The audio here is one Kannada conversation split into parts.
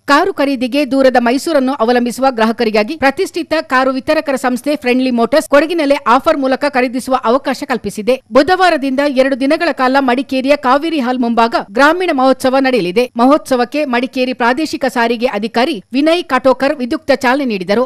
ಕಾರು ಖರೀದಿಗೆ ದೂರದ ಮೈಸೂರನ್ನು ಅವಲಂಬಿಸುವ ಗ್ರಾಹಕರಿಗಾಗಿ ಪ್ರತಿಷ್ಠಿತ ಕಾರು ವಿತರಕರ ಸಂಸ್ಥೆ ಫ್ರೆಂಡ್ಲಿ ಮೋಟಾರ್ಸ್ ಕೊಡಗಿನಲ್ಲಿ ಆಫರ್ ಮೂಲಕ ಖರೀದಿಸುವ ಅವಕಾಶ ಕಲ್ಪಿಸಿದೆ ಬುಧವಾರದಿಂದ ಎರಡು ದಿನಗಳ ಕಾಲ ಮಡಿಕೇರಿಯ ಕಾವೇರಿ ಹಾಲ್ ಮುಂಭಾಗ ಗ್ರಾಮೀಣ ಮಹೋತ್ಸವ ನಡೆಯಲಿದೆ ಮಹೋತ್ಸವಕ್ಕೆ ಮಡಿಕೇರಿ ಪ್ರಾದೇಶಿಕ ಸಾರಿಗೆ ಅಧಿಕಾರಿ ವಿನಯ್ ಕಾಟೋಕರ್ ವಿದ್ಯುಕ್ತ ಚಾಲನೆ ನೀಡಿದರು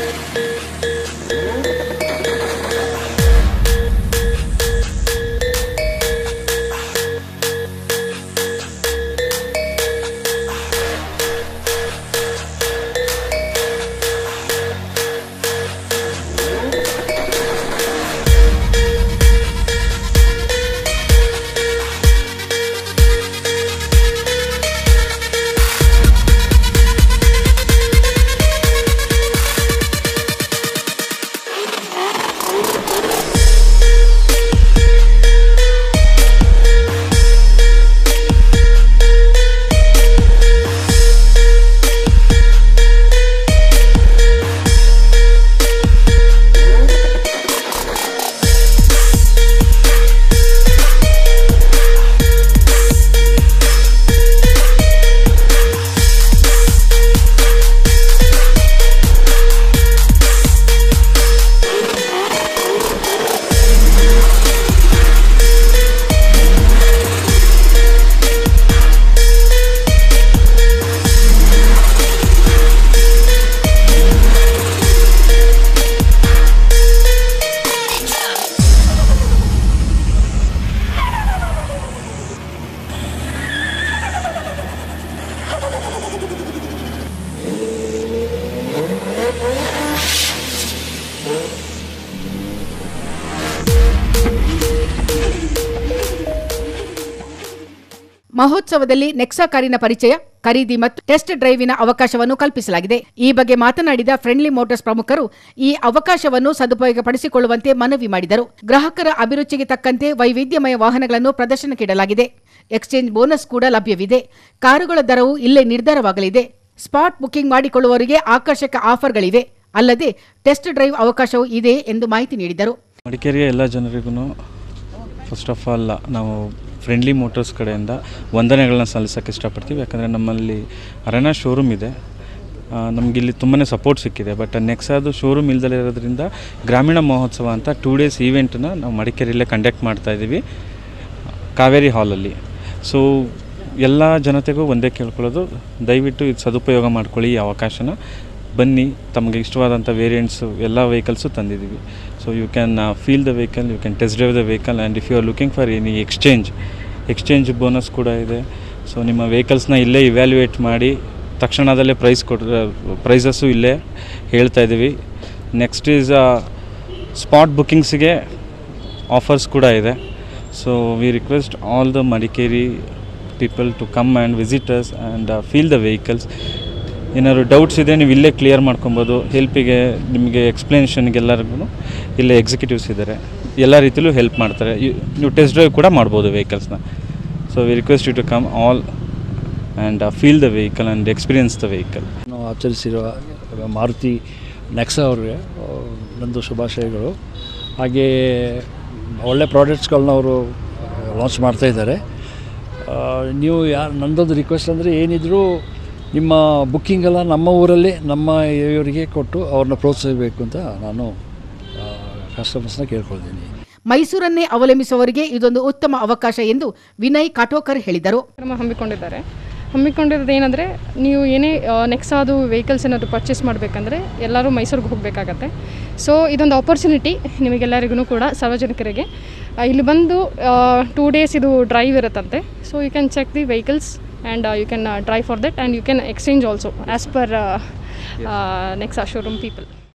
ಮಹೋತ್ಸವದಲ್ಲಿ ನೆಕ್ಸಾ ಕಾರಿನ ಪರಿಚಯ ಖರೀದಿ ಮತ್ತು ಟೆಸ್ಟ್ ಡ್ರೈವಿನ ಅವಕಾಶವನ್ನು ಕಲ್ಪಿಸಲಾಗಿದೆ ಈ ಬಗ್ಗೆ ಮಾತನಾಡಿದ ಫ್ರೆಂಡ್ಲಿ ಮೋಟಾರ್ಸ್ ಪ್ರಮುಖರು ಈ ಅವಕಾಶವನ್ನು ಸದುಪಯೋಗಪಡಿಸಿಕೊಳ್ಳುವಂತೆ ಮನವಿ ಮಾಡಿದರು ಗ್ರಾಹಕರ ಅಭಿರುಚಿಗೆ ತಕ್ಕಂತೆ ವೈವಿಧ್ಯಮಯ ವಾಹನಗಳನ್ನು ಪ್ರದರ್ಶನಕ್ಕಿಡಲಾಗಿದೆ ಎಕ್ಸ್ಚೇಂಜ್ ಬೋನಸ್ ಕೂಡ ಲಭ್ಯವಿದೆ ಕಾರುಗಳ ದರವು ಇಲ್ಲೇ ನಿರ್ಧಾರವಾಗಲಿದೆ ಸ್ಪಾಟ್ ಬುಕಿಂಗ್ ಮಾಡಿಕೊಳ್ಳುವವರಿಗೆ ಆಕರ್ಷಕ ಆಫರ್ಗಳಿವೆ ಅಲ್ಲದೆ ಟೆಸ್ಟ್ ಡ್ರೈವ್ ಅವಕಾಶವೂ ಇದೆ ಎಂದು ಮಾಹಿತಿ ನೀಡಿದರು ಮಡಿಕೇರಿಯ ಎಲ್ಲ ಜನರಿಗೂ ಫಸ್ಟ್ ಆಫ್ ಆಲ್ ನಾವು ಫ್ರೆಂಡ್ಲಿ ಮೋಟರ್ಸ್ ಕಡೆಯಿಂದ ವಂದನೆಗಳನ್ನ ಸಲ್ಲಿಸೋಕ್ಕೆ ಇಷ್ಟಪಡ್ತೀವಿ ಯಾಕಂದರೆ ನಮ್ಮಲ್ಲಿ ಅರೆನಾ ಶೋರೂಮ್ ಇದೆ ನಮಗೆ ಇಲ್ಲಿ ತುಂಬಾ ಸಪೋರ್ಟ್ ಸಿಕ್ಕಿದೆ ಬಟ್ ನೆಕ್ಸಾದು ಶೋರೂಮ್ ಇಲ್ದಲೇ ಇರೋದ್ರಿಂದ ಗ್ರಾಮೀಣ ಮಹೋತ್ಸವ ಅಂತ ಟೂ ಡೇಸ್ ಈವೆಂಟನ್ನ ನಾವು ಮಡಿಕೇರಿಯಲ್ಲೇ ಕಂಡಕ್ಟ್ ಮಾಡ್ತಾ ಇದ್ದೀವಿ ಕಾವೇರಿ ಹಾಲಲ್ಲಿ ಸೊ ಎಲ್ಲ ಜನತೆಗೂ ಒಂದೇ ಕೇಳ್ಕೊಳ್ಳೋದು ದಯವಿಟ್ಟು ಇದು ಸದುಪಯೋಗ ಮಾಡ್ಕೊಳ್ಳಿ ಈ ಅವಕಾಶನ ಬನ್ನಿ ತಮಗೆ ಇಷ್ಟವಾದಂಥ ವೇರಿಯಂಟ್ಸು ಎಲ್ಲ ವೆಹಿಕಲ್ಸು ತಂದಿದ್ದೀವಿ so you can feel the vehicle you can test drive the vehicle and if you are looking for any exchange exchange bonus ಕೂಡ ಇದೆ ಸೊ ನಿಮ್ಮ ವೆಹಿಕಲ್ಸ್ನ ಇಲ್ಲೇ ಇವ್ಯಾಲ್ಯೂಯೇಟ್ ಮಾಡಿ ತಕ್ಷಣದಲ್ಲೇ ಪ್ರೈಸ್ ಕೊಡ್ ಪ್ರೈಸಸ್ಸು ಇಲ್ಲೇ ಹೇಳ್ತಾ ಇದ್ದೀವಿ ನೆಕ್ಸ್ಟ್ ಈಸ್ ಸ್ಪಾಟ್ ಬುಕ್ಕಿಂಗ್ಸಿಗೆ ಆಫರ್ಸ್ ಕೂಡ ಇದೆ so we request all the Madikeri people to come and visitors and feel the vehicles ಏನಾದ್ರು ಡೌಟ್ಸ್ ಇದೆ ನೀವು ಇಲ್ಲೇ ಕ್ಲಿಯರ್ ಮಾಡ್ಕೊಬೋದು ಹೆಲ್ಪಿಗೆ ನಿಮಗೆ ಎಕ್ಸ್ಪ್ಲನೇಷನ್ಗೆ ಎಲ್ಲರಿಗೂ ಇಲ್ಲೇ ಎಕ್ಸಿಕ್ಯೂಟಿವ್ಸ್ ಇದ್ದಾರೆ ಎಲ್ಲ ರೀತಿಲೂ ಹೆಲ್ಪ್ ಮಾಡ್ತಾರೆ ಯು- ನೀವು ಟೆಸ್ಟ್ ಡ್ರೈವ್ ಕೂಡ ಮಾಡ್ಬೋದು ವೆಹಿಕಲ್ಸ್ನ so we request you to come all and feel the vehicle and experience the vehicle ನಾವು ಆಚರಿಸಿರುವ ಮಾರುತಿ ನೆಕ್ಸಾ ಅವ್ರಿಗೆ ಆ, ನಂದು ಶುಭಾಶಯಗಳು ಹಾಗೇ ಒಳ್ಳೆ ಪ್ರಾಡಕ್ಟ್ಸ್ಗಳನ್ನ ಅವರು ಲಾಂಚ್ ಮಾಡ್ತಾ ಇದ್ದಾರೆ ಆ, ನೀವು ಯಾರು ನಂದೊಂದು ರಿಕ್ವೆಸ್ಟ್ ಅಂದರೆ ಏನಿದ್ರು ನಿಮ್ಮ ಬುಕ್ಕಿಂಗ್ ಎಲ್ಲ ನಮ್ಮ ಊರಲ್ಲಿ ನಮ್ಮ ಇವರಿಗೆ ಕೊಟ್ಟು ಅವ್ರನ್ನ ಪ್ರೋತ್ಸಾಹಿಸಬೇಕು ಅಂತ ನಾನು ಕಸ್ಟಮರ್ಸ್ನ ಕೇಳ್ಕೊಳ್ತೀನಿ ಮೈಸೂರನ್ನೇ ಅವಲಂಬಿಸುವವರಿಗೆ ಇದೊಂದು ಉತ್ತಮ ಅವಕಾಶ ಎಂದು ವಿನಯ್ ಕಾಟೋಕರ್ ಹೇಳಿದರು ಕಾರ್ಯಕ್ರಮ ಹಮ್ಮಿಕೊಂಡಿದ್ದಾರೆ ಹಮ್ಮಿಕೊಂಡಿರೋದು ಏನಂದರೆ ನೀವು ಏನೇ ನೆಕ್ಸ್ಟ್ ಅದು ವೆಹಿಕಲ್ಸ್ ಏನಾದರೂ ಪರ್ಚೇಸ್ ಮಾಡಬೇಕಂದ್ರೆ ಎಲ್ಲರೂ ಮೈಸೂರಿಗೆ ಹೋಗಬೇಕಾಗತ್ತೆ ಸೊ ಇದೊಂದು ಆಪರ್ಚುನಿಟಿ ನಿಮಗೆಲ್ಲರಿಗೂ ಕೂಡ ಸಾರ್ವಜನಿಕರಿಗೆ ಆ, ಇಲ್ಲಿ ಬಂದು ಟೂ ಡೇಸ್ ಇದು ಡ್ರೈವ್ ಇರುತ್ತಂತೆ so you can check the vehicles and you can drive for that and you can exchange also as per next showroom people